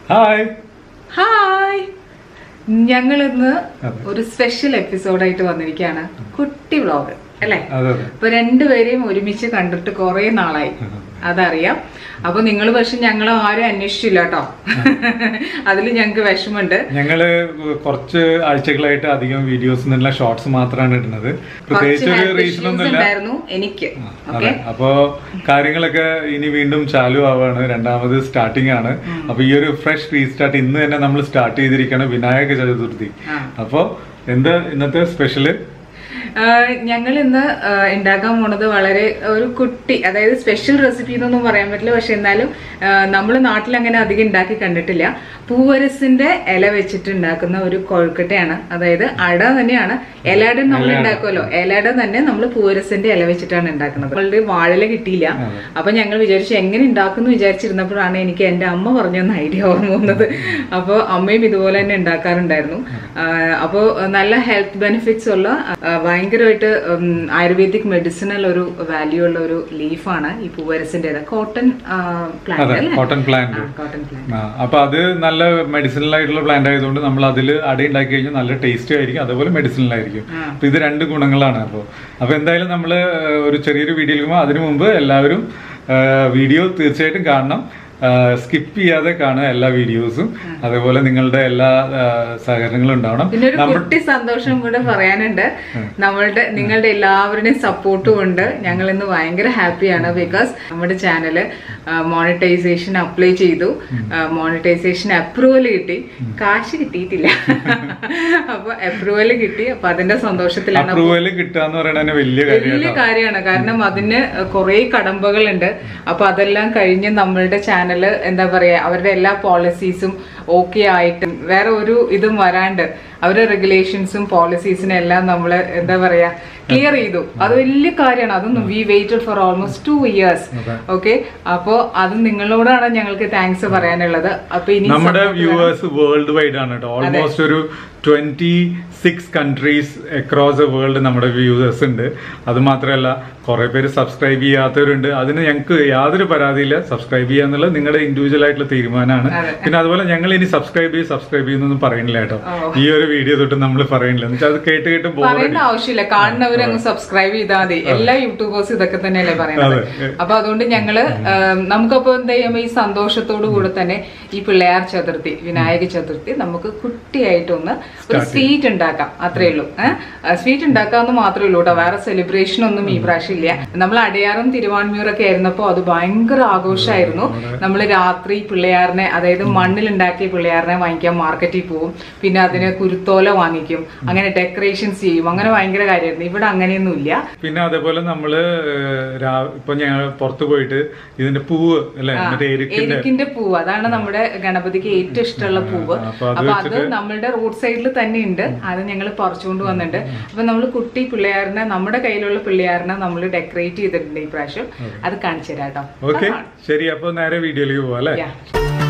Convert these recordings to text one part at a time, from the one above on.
Hi hi ഞങ്ങൾ ഇന്ന് അതെ. ഒരു സ്പെഷ്യൽ എപ്പിസോഡായിട്ട് വന്നിരിക്കുകയാണ് കുട്ടി വ്ളോഗ് അല്ലേ അതെ അതെ ഇപ്പൊ രണ്ടുപേരെയും ഒരുമിച്ച് കണ്ടിട്ട് കുറെ നാളായി അതറിയാം അപ്പൊ നിങ്ങൾ പക്ഷെ ഞങ്ങൾ ആരും അന്വേഷിച്ചില്ല കേട്ടോ അതിൽ ഞങ്ങൾക്ക് വിഷമമുണ്ട് ഞങ്ങള് കുറച്ച് ആഴ്ചകളായിട്ട് അധികം വീഡിയോസ് എന്നുള്ള ഷോർട്സ് മാത്രമാണ് ഇടുന്നത് കുറച്ച് പ്രത്യേകിച്ച് ഒരു health റീസൺ issues ഒന്നുമില്ല ഉണ്ടായിരുന്നു എനിക്ക് അതെ അപ്പോ കാര്യങ്ങളൊക്കെ ഇനി വീണ്ടും ചാലു ആവാണ് രണ്ടാമത് സ്റ്റാർട്ടിംഗ് ആണ് അപ്പൊ ഈ ഒരു ഫ്രഷ് റീസ്റ്റാർട്ട് ഇന്ന് തന്നെ നമ്മൾ സ്റ്റാർട്ട് ചെയ്തിരിക്കുകയാണ് വിനായക ചതുർത്ഥി ആ. അപ്പോ എന്താ ഇന്നത്തെ സ്പെഷ്യല് ഞങ്ങൾ ഇന്ന് ഉണ്ടാക്കാൻ പോണത് വളരെ ഒരു കുട്ടി അതായത് സ്പെഷ്യൽ റെസിപ്പി എന്നൊന്നും പറയാൻ പറ്റില്ല പക്ഷെ എന്നാലും നമ്മൾ നാട്ടിൽ അങ്ങനെ അധികം ഉണ്ടാക്കി കണ്ടിട്ടില്ല പൂവരസിന്റെ ഇല വെച്ചിട്ട് ഉണ്ടാക്കുന്ന ഒരു കൊഴുക്കട്ടയാണ് അതായത് അട തന്നെയാണ് ഇലയുടെ നമ്മൾ ഉണ്ടാക്കുമല്ലോ ഇലയുടെ തന്നെ നമ്മൾ പൂവരസിന്റെ ഇല വെച്ചിട്ടാണ് ഉണ്ടാക്കുന്നത് നമ്മളുടെ വാഴല കിട്ടിയില്ല അപ്പൊ ഞങ്ങൾ വിചാരിച്ചു എങ്ങനെ ഉണ്ടാക്കുന്നു വിചാരിച്ചിരുന്നപ്പോഴാണ് എനിക്ക് എന്റെ അമ്മ പറഞ്ഞ ഐഡിയ ഓർമ്മ വന്നത് അപ്പോൾ അമ്മയും ഇതുപോലെ തന്നെ ഉണ്ടാക്കാറുണ്ടായിരുന്നു അപ്പോൾ നല്ല ഹെൽത്ത് ബെനിഫിറ്റ്സ് ഉള്ള ആ, ഭയങ്കരമായിട്ട് ആയുർവേദിക് മെഡിസിനൽ ഒരു വാല്യൂ ഉള്ള ഒരു ലീഫാണ് ഈ പൂവരസിന്റെ കോട്ടൺ പ്ലാന്റ് അതെ അല്ലേ കോട്ടൺ പ്ലാന്റ് കോട്ടൺ പ്ലാന്റ് ആ, അപ്പൊ അത് നല്ല മെഡിസിനൽ ആയിട്ടുള്ള പ്ലാന്റ് ആയതുകൊണ്ട് നമ്മൾ അതിൽ അട ഉണ്ടാക്കി കഴിഞ്ഞാൽ നല്ല ടേസ്റ്റി ആയിരിക്കും അതുപോലെ മെഡിസിനൽ ആയിരിക്കും അപ്പൊ ഇത് രണ്ട് ഗുണങ്ങളാണ് അപ്പോൾ അപ്പൊ എന്തായാലും നമ്മൾ ഒരു ചെറിയൊരു വീഡിയോ എടുക്കുമ്പോൾ അതിനു മുമ്പ് എല്ലാവരും വീഡിയോ തീർച്ചയായിട്ടും കാണണം സ്കിപ്പ് ചെയ്യാതെ കാണുക എല്ലാ വീഡിയോസും അതേപോലെ നിങ്ങളുടെ എല്ലാ ആ, സഹകരണങ്ങളും ഉണ്ടാവണം പിന്നെ ഒരു കുട്ടി സന്തോഷം കൂടെ പറയാനുണ്ട് നമ്മളുടെ നിങ്ങളുടെ എല്ലാവരുടെയും സപ്പോർട്ടും ഉണ്ട് ഞങ്ങൾ ഇന്ന് ഭയങ്കര ഹാപ്പിയാണ് ബിക്കോസ് നമ്മുടെ ചാനല് മോണിറ്റൈസേഷൻ അപ്ലൈ ചെയ്തു മോണിറ്റൈസേഷൻ അപ്രൂവൽ കിട്ടി കാശ് കിട്ടിയിട്ടില്ല അപ്പൊ അപ്രൂവൽ കിട്ടി അപ്പൊ അതിന്റെ സന്തോഷത്തിലാണ് അപ്രൂവൽ കിട്ടുക എന്ന് പറയുന്നത് വലിയ കാര്യം വലിയ കാര്യമാണ് കാരണം അതിന് കുറെ കടമ്പകളുണ്ട് അപ്പൊ അതെല്ലാം കഴിഞ്ഞ് നമ്മളുടെ ചാനല് എന്താ പറയാ അവരുടെ എല്ലാ പോളിസീസും ഓക്കെ ആയിട്ട് വേറെ ഒരു ഇതും വരാണ്ട് അവരുടെ റെഗുലേഷൻസും പോളിസീസിനും എല്ലാം നമ്മൾ എന്താ പറയാ ക്ലിയർ ചെയ്തു അത് വലിയ കാര്യമാണ് അതൊന്നും we waited for almost two years okay അപ്പോ അത് നിങ്ങളോടാണ് ഞങ്ങൾക്ക് താങ്ക്സ് പറയാനുള്ളത് അപ്പൊ ഇനി നമ്മുടെ വ്യൂവേഴ്സ് വേൾഡ് വൈഡ് ആണ് കേട്ടോ ഓൾമോസ്റ്റ് ഒരു twenty six countries across the world നമ്മുടെ വ്യൂവേഴ്സ് ഉണ്ട് അത് മാത്രമല്ല കുറെ പേര് സബ്സ്ക്രൈബ് ചെയ്യാത്തവരുണ്ട് അതിന് ഞങ്ങൾക്ക് യാതൊരു പരാതിയില്ല സബ്സ്ക്രൈബ് ചെയ്യാന്നുള്ളത് നിങ്ങളുടെ ഇൻഡിവിജ്വൽ ആയിട്ടുള്ള തീരുമാനമാണ് പിന്നെ അതുപോലെ ഞങ്ങൾ ഇനി സബ്സ്ക്രൈബ് ചെയ്യും സബ്സ്ക്രൈബ് ചെയ്യുന്നൊന്നും പറയുന്നില്ല കേട്ടോ ഈ ഒരു വീഡിയോ തൊട്ട് നമ്മൾ പറയുന്നില്ല എന്ന് വെച്ചാൽ അത് കേട്ട് കേട്ട് ബോർ പറയേണ്ട ആവശ്യമില്ല കാണുന്നവർ അങ്ങ് സബ്സ്ക്രൈബ് ചെയ്താൽ മതി എല്ലാ യൂട്യൂബേഴ്സും ഇതൊക്കെ തന്നെയല്ലേ പറയുന്നത് അപ്പൊ അതുകൊണ്ട് ഞങ്ങള് ആം, നമുക്കപ്പോ എന്താ ചെയ്യുമ്പോ ഈ സന്തോഷത്തോടു കൂടെ തന്നെ ഈ പിള്ളയാർ ചതുർത്ഥി വിനായക ചതുർത്ഥി നമുക്ക് കുട്ടിയായിട്ടൊന്ന് ഒരു സ്വീറ്റ് ഉണ്ടാക്കാം അത്രേ ഉള്ളൂ സ്വീറ്റ് ഉണ്ടാക്കാമെന്ന് മാത്രമേ ഉള്ളൂ കേട്ടോ വേറെ സെലിബ്രേഷൻ ഒന്നും ഈ പ്രാവശ്യം ഇല്ല നമ്മൾ അടയാറും തിരുവാൻമൂറൊക്കെ ആയിരുന്നപ്പോ അത് ഭയങ്കര ആഘോഷമായിരുന്നു നമ്മൾ രാത്രി പിള്ളയാറിനെ അതായത് മണ്ണിലുണ്ടാക്കിയ പിള്ളയാറിനെ വാങ്ങിക്കാൻ മാർക്കറ്റിൽ പോകും പിന്നെ അതിന് കുരുത്തോല വാങ്ങിക്കും അങ്ങനെ ഡെക്കറേഷൻസ് ചെയ്യും അങ്ങനെ ഭയങ്കര കാര്യമായിരുന്നു ഇവിടെ അങ്ങനെയൊന്നുമില്ല പിന്നെ അതേപോലെ നമ്മള് ഏഹ്, രാ- ഇപ്പൊ ഞങ്ങൾ പുറത്തു പോയിട്ട് ഇതിന്റെ പൂവ് അല്ലെ മറ്റേ എരിക്കിന്റെ എരിക്കിന്റെ പൂവ് അതാണ് നമ്മുടെ ഗണപതിക്ക് ഏറ്റവും ഇഷ്ടമുള്ള പൂവ് അപ്പൊ അത് അപ്പൊ അത് നമ്മളുടെ റോഡ് സൈഡിൽ തന്നെ ഉണ്ട് അത് ഞങ്ങൾ പറിച്ചുകൊണ്ട് വന്നിട്ടുണ്ട് അപ്പൊ നമ്മൾ കുട്ടി പിള്ളയാറിനെ നമ്മുടെ കയ്യിലുള്ള പിള്ളയാറിനെ നമ്മൾ ഡെക്കറേറ്റ് ചെയ്തിട്ടുണ്ട് ഈ പ്രാവശ്യം അത് കാണിച്ചു തരാം കേട്ടോ ഓക്കെ ശരി അപ്പൊ നേരെ വീഡിയോയിലേക്ക് പോവാം അല്ലെ Yeah.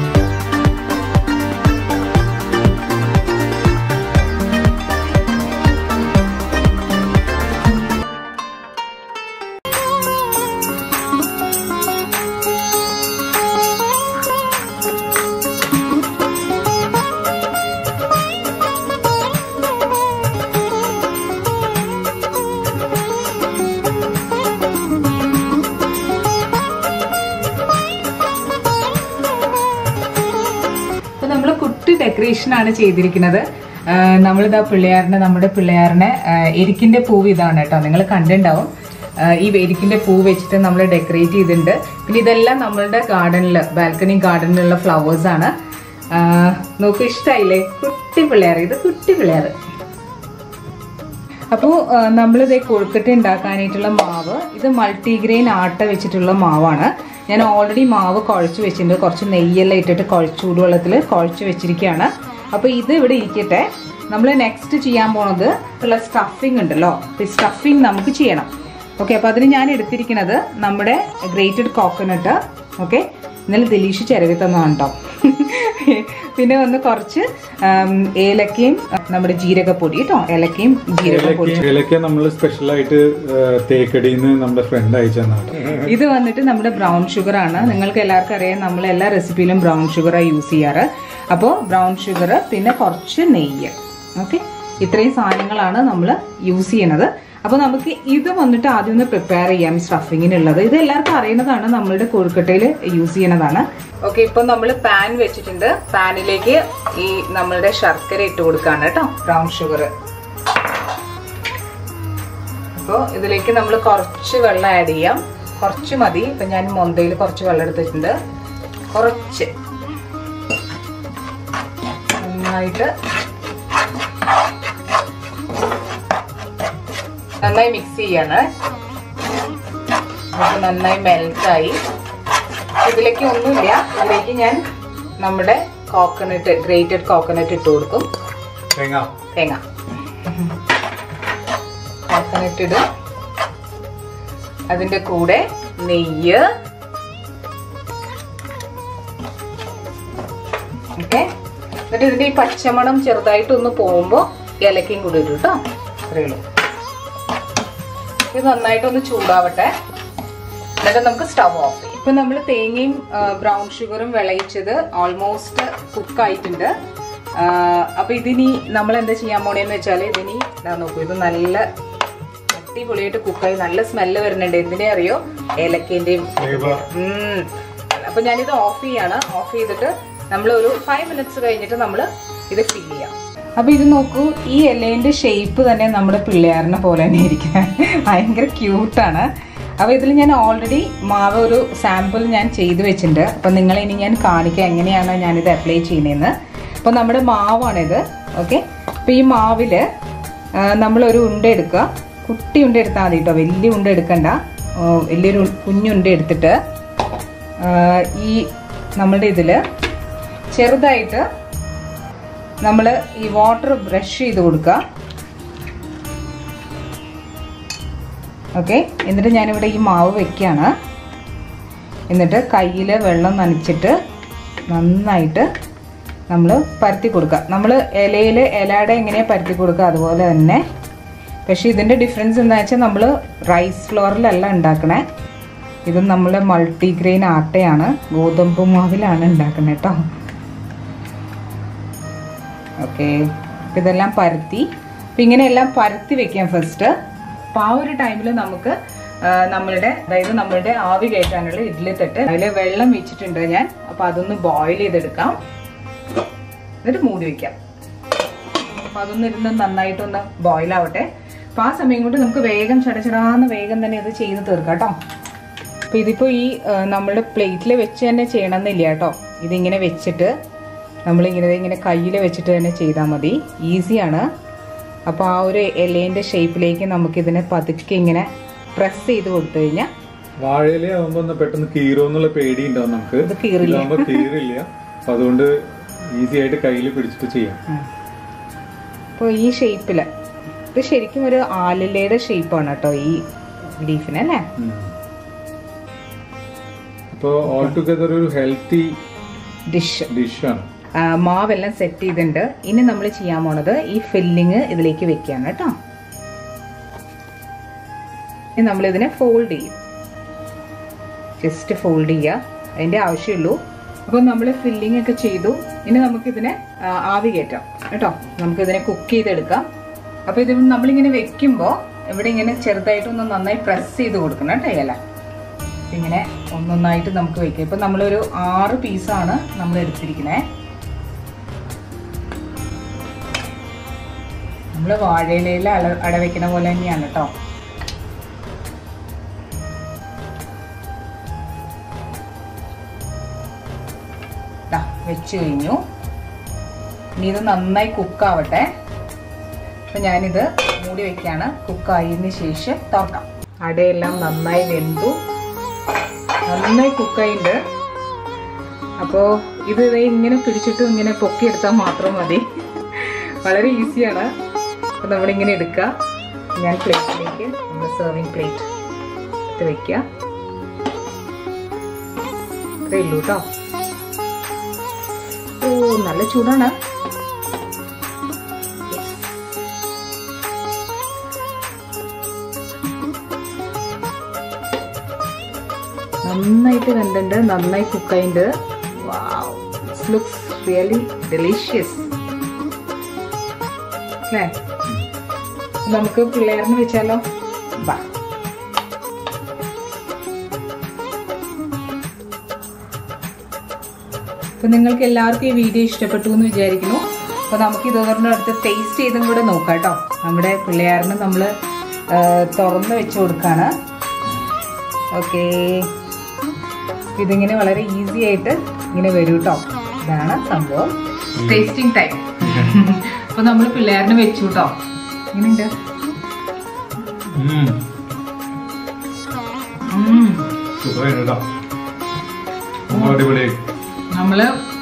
അപ്പൊ നമ്മൾ കുട്ടി ഡെക്കറേഷൻ ആണ് ചെയ്തിരിക്കുന്നത് ആ, നമ്മളിതാ പിള്ളയാറിനെ നമ്മുടെ പിള്ളയാറിനെ ആ, എരിക്കിന്റെ പൂവ് ഇതാണ് കേട്ടോ നിങ്ങൾ കണ്ടിട്ടുണ്ടാവും ആ, ഈ എരിക്കിന്റെ പൂവ് വെച്ചിട്ട് നമ്മൾ ഡെക്കറേറ്റ് ചെയ്തിട്ടുണ്ട് പിന്നെ ഇതെല്ലാം നമ്മളുടെ ഗാർഡനിൽ ബാൽക്കണി ഗാർഡനിലുള്ള ഫ്ലവേഴ്സ് ആണ് ആ, നോക്കൂ ഇഷ്ടായില്ലേ കുട്ടി പിള്ളേർ ഇത് കുട്ടി പിള്ളേർ അപ്പോൾ നമ്മളിത് കൊഴുക്കട്ട ഉണ്ടാക്കാനായിട്ടുള്ള മാവ് ഇത് മൾട്ടിഗ്രെയിൻ ആട്ട വെച്ചിട്ടുള്ള മാവാണ് ഞാൻ ഓൾറെഡി മാവ് കുഴച്ച് വെച്ചിട്ടുണ്ട് കുറച്ച് നെയ്യെല്ലാം ഇട്ടിട്ട് കുഴച്ച് ചൂടുവെള്ളത്തിൽ കുഴച്ച് വെച്ചിരിക്കുകയാണ് അപ്പോൾ ഇത് ഇവിടെ ഇരിക്കട്ടെ നമ്മൾ നെക്സ്റ്റ് ചെയ്യാൻ പോണത് ഉള്ള സ്റ്റഫിംഗ് ഉണ്ടല്ലോ ഈ സ്റ്റഫിംഗ് നമുക്ക് ചെയ്യണം ഓക്കെ അപ്പോൾ അതിന് ഞാൻ എടുത്തിരിക്കുന്നത് നമ്മുടെ ഗ്രേറ്റഡ് കോക്കനട്ട് ഓക്കെ ഇന്നലെ ദിലീഷ് ചിരവി തന്നതാണ് കേട്ടോ പിന്നെ വന്ന് കുറച്ച് ആം, ഏലക്കയും ആ, നമ്മുടെ ജീരകപ്പൊടി കേട്ടോ ഏലക്കയും ജീരകപ്പൊടി ഏലക്ക നമ്മൾ സ്പെഷ്യൽ ആയിട്ട് തേക്കടിയിൽ നിന്ന് നമ്മുടെ ഫ്രണ്ട് അയച്ചു തന്നാണ് ഇത് വന്നിട്ട് നമ്മുടെ ബ്രൗൺ ഷുഗർ ആണ് നിങ്ങൾക്ക് എല്ലാവർക്കും അറിയാം നമ്മൾ എല്ലാ റെസിപ്പിയിലും ബ്രൗൺ ഷുഗറാണ് യൂസ് ചെയ്യാറ് അപ്പോൾ ബ്രൗൺ ഷുഗർ പിന്നെ കുറച്ച് നെയ്യ് ഓക്കെ ഇത്രയും സാധനങ്ങളാണ് നമ്മൾ യൂസ് ചെയ്യണത് അപ്പോൾ നമുക്ക് ഇത് വന്നിട്ട് ആദ്യം ഒന്ന് പ്രിപ്പയർ ചെയ്യാം സ്റ്റഫിങ്ങിനുള്ളത് ഇത് എല്ലാവർക്കും അറിയുന്നതാണ് നമ്മളുടെ കൊഴുക്കട്ടയിൽ യൂസ് ചെയ്യണതാണ് ഓക്കെ ഇപ്പൊ നമ്മൾ പാൻ വെച്ചിട്ടുണ്ട് പാനിലേക്ക് ഈ നമ്മളുടെ ശർക്കര ഇട്ട് കൊടുക്കാണ് കേട്ടോ ബ്രൗൺ ഷുഗർ അപ്പോൾ ഇതിലേക്ക് നമ്മൾ കുറച്ച് വെള്ളം ആഡ് ചെയ്യാം കുറച്ച് മതി ഇപ്പൊ ഞാൻ മൊന്തയിൽ കുറച്ച് വെള്ളം എടുത്തിട്ടുണ്ട് കുറച്ച് നന്നായിട്ട് നന്നായി മിക്സ് ചെയ്യാണ് ഇത് നന്നായി മെൽറ്റായി ഇതിലേക്ക് ഒന്നുമില്ല ഇതിലേക്ക് ഞാൻ നമ്മുടെ കോക്കനട്ട് ഗ്രേറ്റഡ് കോക്കനട്ട് ഇട്ട് കൊടുക്കും തേങ്ങ തേങ്ങ കോക്കനട്ട് ഇടും അതിന്റെ കൂടെ നെയ്യ് ഓക്കെ എന്നിട്ട് ഇതിന്റെ ഈ പച്ചമണം ചെറുതായിട്ടൊന്ന് പോകുമ്പോ ഏലക്കയും കൂടി ഇടും കേട്ടോ അത്രേ ഉള്ളൂ ഇത് നന്നായിട്ടൊന്ന് ചൂടാവട്ടെ എന്നിട്ട് നമുക്ക് സ്റ്റവ് ഓഫ് ചെയ്യാം ഇപ്പൊ നമ്മൾ തേങ്ങയും ബ്രൗൺ ഷുഗറും വിളയിച്ചത് ഓൾമോസ്റ്റ് കുക്ക് ആയിട്ടുണ്ട് ആ, അപ്പൊ ഇതിനി നമ്മൾ എന്താ ചെയ്യാൻ പോണേന്ന് വെച്ചാൽ ഇതിനി ഇതാ നോക്കൂ ഇത് നല്ല അടിപൊളിയായിട്ട് കുക്കായി നല്ല സ്മെല്ല് വരുന്നുണ്ട് എന്തിനെ അറിയോ ഏലക്കേന്റെയും ഫ്ലേവർ ഉം. അപ്പൊ ഞാനിത് ഓഫ് ചെയ്യാണ് ഓഫ് ചെയ്തിട്ട് നമ്മൾ ഒരു ഫൈവ് മിനിറ്റ്സ് കഴിഞ്ഞിട്ട് നമ്മൾ ഇത് ഫിൽ ചെയ്യാം അപ്പൊ ഇത് നോക്കൂ ഈ ഇലേന്റെ ഷേപ്പ് തന്നെ നമ്മുടെ പിള്ളേറിനെ പോലെ തന്നെ ഇരിക്കുന്നത് ഭയങ്കര ക്യൂട്ടാണ് അപ്പൊ ഇതിൽ ഞാൻ ഓൾറെഡി മാവ് ഒരു സാമ്പിൾ ഞാൻ ചെയ്തു വെച്ചിട്ടുണ്ട് അപ്പൊ നിങ്ങളെ ഇനി ഞാൻ കാണിക്കാം എങ്ങനെയാണ് ഞാനിത് അപ്ലൈ ചെയ്യുന്നതെന്ന് അപ്പൊ നമ്മുടെ മാവാണിത് ഓക്കെ അപ്പൊ ഈ മാവില് ആ, നമ്മളൊരു ഉണ്ട എടുക്കുക കുട്ടി ഉണ്ട എടുത്താൽ മതി കേട്ടോ വലിയ ഉണ്ട എടുക്കണ്ട ആ, വലിയൊരു കുഞ്ഞുണ്ട എടുത്തിട്ട് ആ, ഈ നമ്മളുടെ ഇതിൽ ചെറുതായിട്ട് നമ്മൾ ഈ വാട്ടർ ബ്രഷ് ചെയ്ത് കൊടുക്കുക ഓക്കെ എന്നിട്ട് ഞാനിവിടെ ഈ മാവ് വെക്കുകയാണ് എന്നിട്ട് കയ്യിൽ വെള്ളം നനച്ചിട്ട് നന്നായിട്ട് നമ്മൾ പരത്തി കൊടുക്കുക നമ്മൾ ഇലയിൽ ഇലയുടെ എങ്ങനെയാണ് പരത്തി കൊടുക്കുക അതുപോലെ തന്നെ പക്ഷേ ഇതിൻ്റെ ഡിഫറൻസ് എന്താ വെച്ചാൽ നമ്മൾ റൈസ് ഫ്ലോറിലല്ല ഉണ്ടാക്കണേ ഇത് നമ്മൾ മൾട്ടിഗ്രെയിൻ ആട്ടയാണ് ഗോതമ്പ് മാവിലാണ് ഉണ്ടാക്കുന്നത് കേട്ടോ ഓക്കെ ഇതെല്ലാം പരത്തി അപ്പം ഇങ്ങനെയെല്ലാം പരത്തി വെക്കാം ഫസ്റ്റ് അപ്പം ആ ഒരു ടൈമിൽ നമുക്ക് ആ, നമ്മളുടെ അതായത് നമ്മളുടെ ആവി കയറ്റാനുള്ള ഇഡ്ഡലി തട്ട് അതിൽ വെള്ളം വെച്ചിട്ടുണ്ട് ഞാൻ അപ്പം അതൊന്ന് ബോയിൽ ചെയ്തെടുക്കാം എന്നിട്ട് മൂടി വെക്കാം അപ്പം അതൊന്ന് ഇരുന്ന് നന്നായിട്ടൊന്ന് ബോയിൽ ആവട്ടെ അപ്പം ആ സമയം കൊണ്ട് നമുക്ക് വേഗം ചടചടാന്ന് വേഗം തന്നെ ഇത് ചെയ്ത് തീർക്കാം കേട്ടോ അപ്പം ഇതിപ്പോൾ ഈ ആ, നമ്മളുടെ പ്ലേറ്റിൽ വെച്ച് തന്നെ ചെയ്യണമെന്നില്ല കേട്ടോ ഇതിങ്ങനെ വെച്ചിട്ട് നമ്മളിങ്ങനെ ഇങ്ങനെ കയ്യിൽ വെച്ചിട്ട് തന്നെ ചെയ്താൽ മതി ഈസിയാണ് അപ്പോൾ ആ ഒരു ഇലേൻ്റെ ഷേപ്പിലേക്ക് നമുക്കിതിനെ പതുക്കെ ഇങ്ങനെ പ്രസ് ചെയ്ത് കൊടുത്തു കഴിഞ്ഞാൽ വാഴയില ആവുമ്പോ ഒന്ന് പെട്ടെന്ന് കീറോ എന്നുള്ള പേടി ഉണ്ടാവും നമുക്ക് ഇത് കീറില്ല. ഇതാവുമ്പോ കീറില്ല അപ്പൊ അതുകൊണ്ട് ഈസി ആയിട്ട് കയ്യിൽ പിടിച്ചിട്ട് ചെയ്യാം അപ്പോൾ ഈ ഷേപ്പിൽ ഇത് ശരിക്കും ഒരു ആലിലയുടെ ഷേപ്പാണ് കേട്ടോ ഈ ലീഫിന് അല്ലേ അപ്പോൾ ഓൾ ടുഗദർ ഒരു ഹെൽത്തി ഡിഷ് ഡിഷാണ് മാവെല്ലാം സെറ്റ് ചെയ്തിട്ടുണ്ട് ഇനി നമ്മൾ ചെയ്യാൻ പോണത് ഈ ഫില്ലിങ് ഇതിലേക്ക് വെക്കുകയാണ് കേട്ടോ ഇനി നമ്മളിതിനെ ഫോൾഡ് ചെയ്യും ജസ്റ്റ് ഫോൾഡ് ചെയ്യുക അതിൻ്റെ ആവശ്യമുള്ളൂ അപ്പോൾ നമ്മൾ ഫില്ലിംഗ് ഒക്കെ ചെയ്തു ഇനി നമുക്കിതിനെ ആ, ആവി കയറ്റാം കേട്ടോ നമുക്കിതിനെ കുക്ക് ചെയ്തെടുക്കാം അപ്പോൾ ഇത് നമ്മളിങ്ങനെ വെക്കുമ്പോൾ ഇവിടെ ഇങ്ങനെ ചെറുതായിട്ടൊന്ന് നന്നായി പ്രസ് ചെയ്ത് കൊടുക്കണം കേട്ടോ ഇല ഇങ്ങനെ ഒന്നൊന്നായിട്ട് നമുക്ക് വെക്കാം ഇപ്പം നമ്മളൊരു ആറ് പീസാണ് നമ്മൾ എടുത്തിരിക്കുന്നത് നമ്മൾ വാഴയിലയിൽ അട അടവെക്കുന്ന പോലെ തന്നെയാണ് കേട്ടോ ദാ, വെച്ച് കഴിഞ്ഞു ഇനി ഇത് നന്നായി കുക്കാവട്ടെ അപ്പൊ ഞാനിത് മൂടി വെക്കാണ് കുക്കായതിന് ശേഷം തുറക്കാം അടയെല്ലാം നന്നായി വെന്തു നന്നായി കുക്കായിണ്ട് അപ്പോൾ ഇത് ദേ ഇങ്ങനെ പിടിച്ചിട്ട് ഇങ്ങനെ പൊക്കിയെടുത്താൽ മാത്രം മതി വളരെ ഈസിയാണ് അപ്പോൾ നമ്മളിങ്ങനെ എടുക്കുക ഞാൻ പ്ലേറ്റിലേക്ക് നമ്മുടെ സെർവിങ് പ്ലേറ്റ് എടുത്ത് വെക്കുക ഇത്രേ ഉള്ളൂ കേട്ടോ ഓ നല്ല ചൂടാണ് നന്നായിട്ട് കണ്ടിട്ടുണ്ട് നന്നായി കുക്കായിണ്ട് ലുക്സ് റിയലി ഡെലീഷ്യസ് അല്ലേ നമുക്ക് പിള്ളേറിന് വെച്ചാലോ വാ അപ്പൊ നിങ്ങൾക്ക് എല്ലാവർക്കും ഈ വീഡിയോ ഇഷ്ടപ്പെട്ടു എന്ന് വിചാരിക്കുന്നു അപ്പൊ നമുക്ക് ഇതോറിന്റെ അടുത്ത് ടേസ്റ്റ് ചെയ്തും കൂടെ നോക്കാം കേട്ടോ നമ്മുടെ പിള്ളേറിന് നമ്മൾ തുറന്ന് വെച്ച് കൊടുക്കാണ് ഓക്കേ ഇതിങ്ങനെ വളരെ ഈസി ആയിട്ട് ഇങ്ങനെ വരും കേട്ടോ ഇതാണ് സംഭവം ടേസ്റ്റിംഗ് ടൈം അപ്പൊ നമ്മൾ പിള്ളേറിന് വെച്ചു കേട്ടോ ഇങ്ങനെയുണ്ട് ഉം. സൂപ്പറായിരുന്നു കേട്ടോ സംഭവം അടിപൊളിയായി നമ്മള്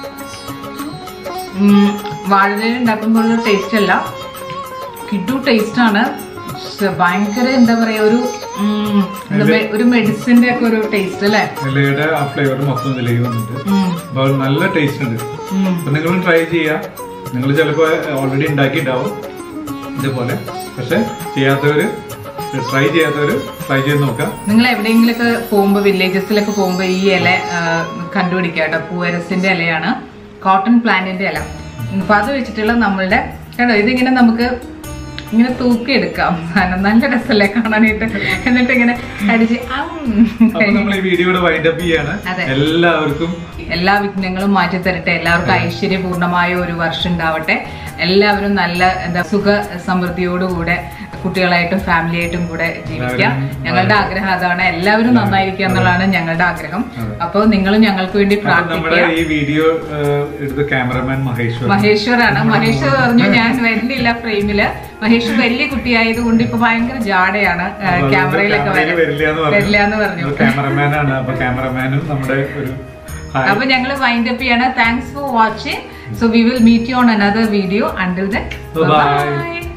വാഴയില ഉണ്ടാക്കുമ്പോൾ ടേസ്റ്റ് അല്ല കിട്ടു ടേസ്റ്റ് ആണ് ശ്ശെ, ഭയങ്കര എന്താ പറയാ ഒരു ഉം, എന്താ മെ- ഒരു മെഡിസിന്റെ ഒക്കെ ഒരു ടേസ്റ്റ് അല്ലേ ഇലയുടെ ആ ഫ്ലേവർ മൊത്തം ഇതിലേക്ക് വന്നിട്ടുണ്ട് ഉം, അപ്പൊ നല്ല ടേസ്റ്റ് ഉണ്ട് ഉം. അപ്പൊ നിങ്ങളും ട്രൈ ചെയ്യാം നിങ്ങൾ ചിലപ്പോൾ ഓൾറെഡി ഉണ്ടാക്കിയിട്ടുണ്ടാവും ഇതേപോലെ പക്ഷെ ചെയ്യാത്തവര് ട്രൈ ചെയ്യാത്തവര് ട്രൈ ചെയ്ത് നോക്കാം നിങ്ങൾ എവിടെയെങ്കിലൊക്കെ പോകുമ്പോ വില്ലേജസിലൊക്കെ പോകുമ്പോ ഈ ഇല ആ, കണ്ടുപിടിക്കുക കേട്ടോ പൂവരസിന്റെ ഇലയാണ് കോട്ടൺ പ്ലാന്റിന്റെ ഇല അപ്പൊ അത് വെച്ചിട്ടുള്ള നമ്മളുടെ കേട്ടോ ഇതിങ്ങനെ നമുക്ക് ഇങ്ങനെ തൂക്കിയെടുക്കാം കാരണം നല്ല രസമല്ലേ കാണാനായിട്ട് എന്നിട്ട് ഇങ്ങനെ അടിച്ച് ആം. അപ്പൊ നമ്മൾ ഈ വീഡിയോയുടെ വൈൻഡപ്പ് ചെയ്യാണ് അതെ. എല്ലാവർക്കും എല്ലാ വിഘ്നങ്ങളും മാറ്റി തരട്ടെ എല്ലാവർക്കും ഐശ്വര്യപൂർണമായ ഒരു വർഷം ഉണ്ടാവട്ടെ എല്ലാവരും നല്ല എന്താ സുഖ സമൃദ്ധിയോടുകൂടെ കുട്ടികളായിട്ടും ഫാമിലി ആയിട്ടും കൂടെ ജീവിക്കാം ഞങ്ങളുടെ ആഗ്രഹം അതാണ് എല്ലാവരും നന്നായിരിക്കുക എന്നുള്ളതാണ് ഞങ്ങളുടെ ആഗ്രഹം അപ്പോൾ നിങ്ങൾ ഞങ്ങൾക്ക് വേണ്ടി അപ്പൊ നമ്മുടെ പ്രാർത്ഥിക്കുക ഈ വീഡിയോ എടുത്ത ക്യാമറമാൻ മഹേശ്വർ മഹേശ്വറാണ് മഹേശ്വർ പറഞ്ഞു ഞാൻ വരുന്നില്ല ഫ്രെയിമില് മഹേഷ് വലിയ കുട്ടിയായതുകൊണ്ട് ഇപ്പൊ ഭയങ്കര ജാടയാണ് ആ, ക്യാമറയിലൊക്കെ ക്യാമറയിൽ വരില്ല എന്ന് പറഞ്ഞു വരില്ല എന്ന് പറഞ്ഞു ക്യാമറമാനാണ് അപ്പൊ ക്യാമറമാനും നമ്മുടെ ഒരു ഹായ് അപ്പൊ ഞങ്ങൾ വൈൻഡ് അപ്പ് ചെയ്യാണ് thanks for watching so we will meet you on another video until then Bye-bye. By